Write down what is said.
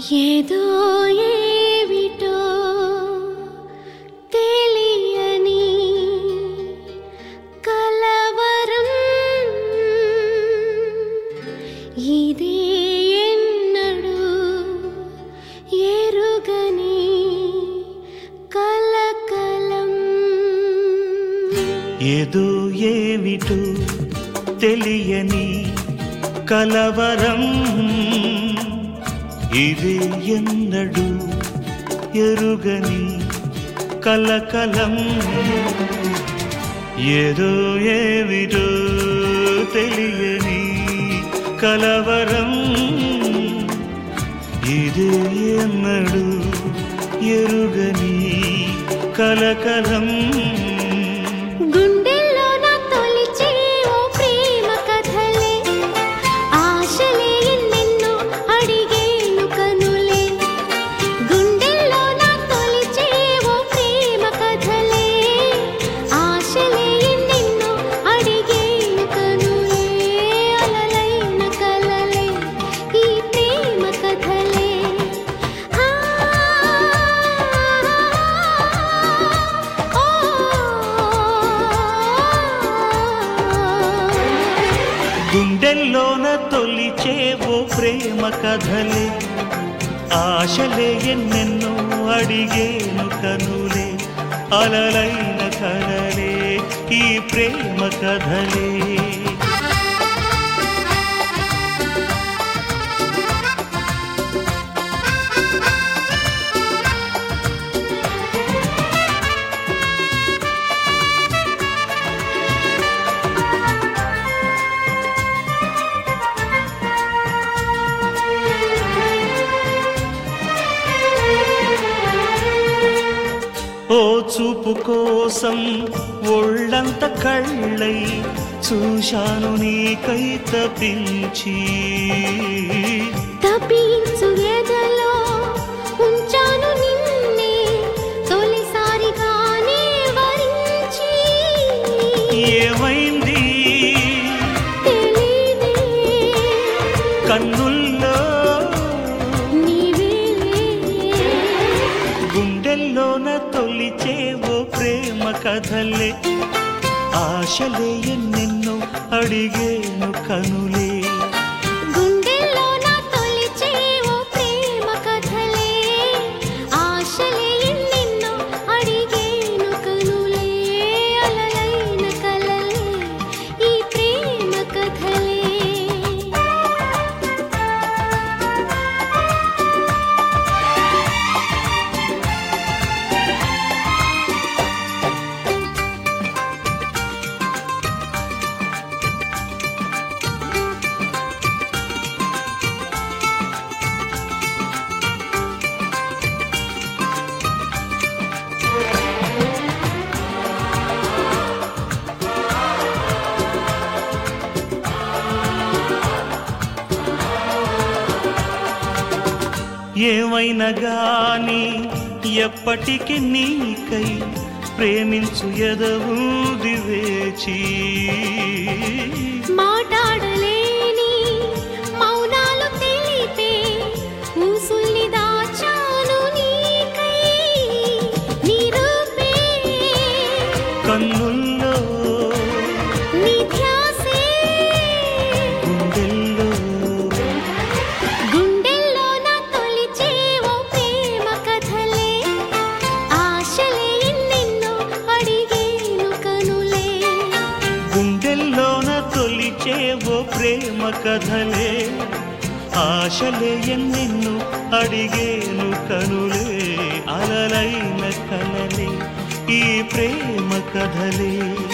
ఏదో ఏవిటో తెలియని కలవరం ఇదే ఎన్నడు ఎరుగని కలకలం ఏదో ఏమిటో తెలియని కలవరం ఇది ఎన్నడు ఎరుగని కలకలం ఏదో ఏమిటో తెలియని కలవరం ఇది ఎన్నడు ఎరుగని కలకలం గుండెల్లో నా తొలిచే ఓ ప్రేమ కథలే ఆశలే ఎన్నెన్నో అడిగేను కనులే గుండెల్లో నా తొలిచే ఓ ప్రేమ కథలే ఆశలే ఎన్నెన్నో అడిగేను కనులే అలలైన కలలే ఈ ప్రేమ కథలే ఆ గుండెల్లోన తొలిచేవో ప్రేమ కథలే ఆశలే ఎన్నెన్నో అడిగేను కనులే అలలైన కలలే ఈ ప్రేమ కథలే ఓ చూపు కోసం ఒళ్ళంత కళ్ళై చూశాను నీకై తపించి తప్పించు ఎదలో ఉంచాను నిన్నే తొలిసారిగానే వరించి ఏమైంది తెలీదే కన్నుల్లో నీవేలే గుండెల్లోన తొలిచేవో ప్రేమ కథలే ఆశలే ఎన్నెన్నో అడిగేను కనులే గుండెల్లో నా తొలిచే ఓ ప్రేమ కథలే ఆశలే ఎన్నెన్నో అడిగేను కనులే అలలైన కలలే ఈ ప్రేమ కథలే ఏమైనా గాని ఎప్పటికి నీకై ప్రేమించు ఎదవుది వేచి మాట్లాడలేని మౌనాలు తెలిపే ఊసుల్ని దాచాను నీకై నీ రూపే కన్నుల్లో నీ ధ్యాసే గుండెల్లో గుండెల్లో నా తొలిచే ఓ ప్రేమ కథలే ఆశలే ఎన్నెన్నో అడిగేను కనులే గుండెల్లోన తొలిచేవో ప్రేమ కథలే ఆశలే ఎన్నెన్నో అడిగేను కనులే అలలైన కలలే ఈ ప్రేమ కథలే